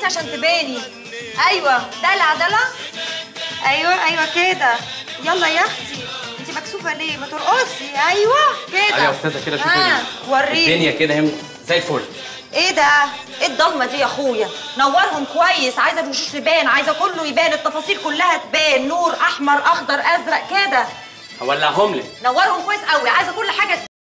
ارقصي عشان تباني ايوه دلع دلع ايوه ايوه كده يلا يا اختي انت مكسوفه ليه ما ترقصي ايوه كده ايوه يا استاذه كده شوفي ها وريني الدنيا كده هم زي الفل ايه ده؟ ايه الضلمه دي يا اخويا؟ نورهم كويس، عايزه الوشوش تبان، عايزه كله يبان، التفاصيل كلها تبان، نور احمر اخضر ازرق كده، هولعهم لك نورهم كويس قوي، عايزه كل حاجه